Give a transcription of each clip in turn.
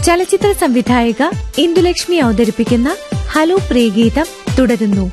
ചലച്ചിത്ര സംവിധായിക ഇന്ദുലക്ഷ്മി അവതരിപ്പിക്കുന്ന ഹലോ പ്രിയഗീതം തുടരുന്നു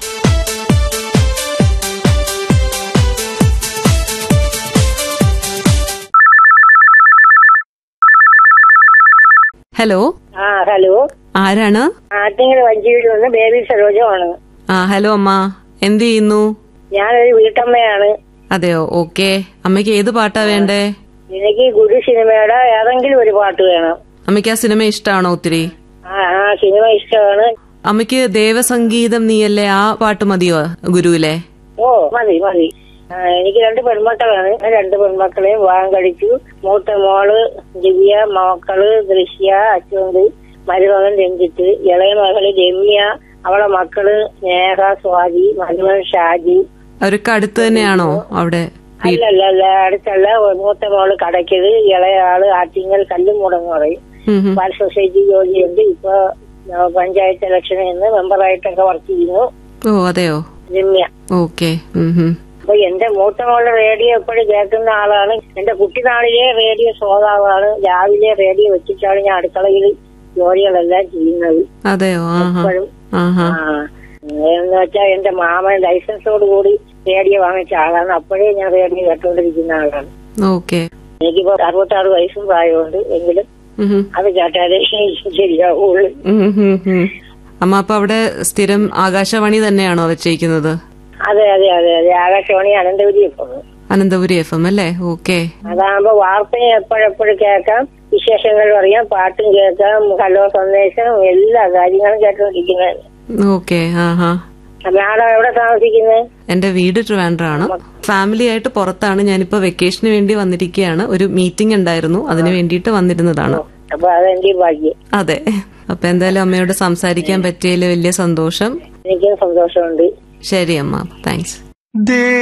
ഹലോ ആ ഹലോ ആരാണ് ആറ്റിങ്ങൽ വഞ്ചിയിൽ നിന്ന് ബേബി സരോജമാണ് ആ ഹലോ അമ്മ എന്ത് ചെയ്യുന്നു ഞാനൊരു വീട്ടമ്മയാണ് അതെയോ ഓക്കെ അമ്മയ്ക്ക് ഏത് പാട്ടാ വേണ്ടേ എനിക്ക് ഗുരു സിനിമയുടെ ഏതെങ്കിലും ഒരു പാട്ട് വേണം അമ്മയ്ക്ക് ആ സിനിമ ഇഷ്ടമാണോ ഒത്തിരി ആ ആ സിനിമ ഇഷ്ടമാണ് അമ്മയ്ക്ക് ദേവസംഗീതം നീയല്ലേ ആ പാട്ട് മതിയോ ഗുരുവിലെ ഓ മതി മതി ആ, എനിക്ക് രണ്ട് പെൺമക്കളാണ് രണ്ട് പെൺമക്കളെയും വിവാഹം കഴിച്ചു മൂത്ത മോള് ദിവ്യ മക്കള് ദൃശ്യ അച്ചുണ്ട് മരുമകൻ രഞ്ജിത്ത് ഇളയ മകള് രമ്യ അവളെ മക്കള് സ്നേഹ സ്വാതി മരുമകൻ ഷാജി അവരൊക്കെ അടുത്ത് തന്നെയാണോ അവിടെ വീ- അല്ലല്ല അല്ല അടുത്തല്ല മൂത്ത മോള് കടയ്ക്കത് ഇളയ ആള് ആറ്റിങ്ങൽ കല്ലുമൂടെന്ന് പറയും ഉം, ഉം. ബാൽ സൊസൈറ്റി ജോലിയുണ്ട് ഇപ്പൊ ആ, പഞ്ചായത്ത് ഇലക്ഷനിൽ നിന്ന് മെമ്പറായിട്ടൊക്കെ വർക്ക് ചെയ്യുന്നു ഓ അതെയോ രമ്യ ഓക്കെ ഉം, ഉം. അപ്പൊ എന്റെ മൂത്ത മോളുടെ റേഡിയോ എപ്പോഴും കേൾക്കുന്ന ആളാണ് എന്റെ കുട്ടിനാളിലെ റേഡിയോ ശ്രോതാവാണ് രാവിലെ റേഡിയോ വെച്ചിട്ടാണ് ഞാൻ അടുക്കളയിൽ ജോലികളെല്ലാം ചെയ്യുന്നത് അതെയോ ആഹാ എപ്പോഴും ആഹാ ആ എന്ന് വെച്ചാൽ എന്റെ മാമൻ ലൈസൻസോട് കൂടി റേഡിയോ വാങ്ങിച്ച ആളാണ് അപ്പോഴേ ഞാൻ റേഡിയോ കേട്ടോണ്ടിരിക്കുന്ന ആളാണ് ഓക്കെ എനിക്കിപ്പോ അറുപത്താറ് വയസ്സും പ്രായമുണ്ട് എങ്കിലും ഉം, ഉം. അത് കേട്ടാലേ ശരിയാവുള്ളൂ ഉം, ഉം, ഉം. അമ്മ അപ്പൊ അവിടെ സ്ഥിരം ആകാശവാണി തന്നെയാണോ വെച്ചേക്കുന്നത് അതെ അതെ അതെ അതെ ആകാശവാണി അനന്തപുരി പോകുന്നു അനന്തപുരി എഫ് എം അല്ലേ ഓക്കെ അതാകുമ്പോ വാർത്തയും എപ്പോഴെപ്പോഴും കേൾക്കാം വിശേഷങ്ങളും അറിയാം പാട്ടും കേൾക്കാം ഹലോ സന്ദേശം എല്ലാ കാര്യങ്ങളും കേട്ടോണ്ടിരിക്കുന്നത് ഓക്കെ ആഹാ മാഡം എവിടെ താമസിക്കുന്നത് എന്റെ വീട് ട്രിവാൻഡ്രാണ് ഫാമിലി ആയിട്ട് പുറത്താണ് ഞാനിപ്പോ വെക്കേഷന് വേണ്ടി വന്നിരിക്കുകയാണ് ഒരു മീറ്റിംഗ് ഉണ്ടായിരുന്നു അതിന് വേണ്ടിയിട്ട് വന്നിരുന്നതാണ് അപ്പൊ അതെന്റെ ഭാഗ്യം അതെ അപ്പൊ എന്തായാലും അമ്മയോട് സംസാരിക്കാൻ പറ്റിയതിൽ വലിയ സന്തോഷം എനിക്കും സന്തോഷമുണ്ട് ശരി അമ്മ താങ്ക്സ്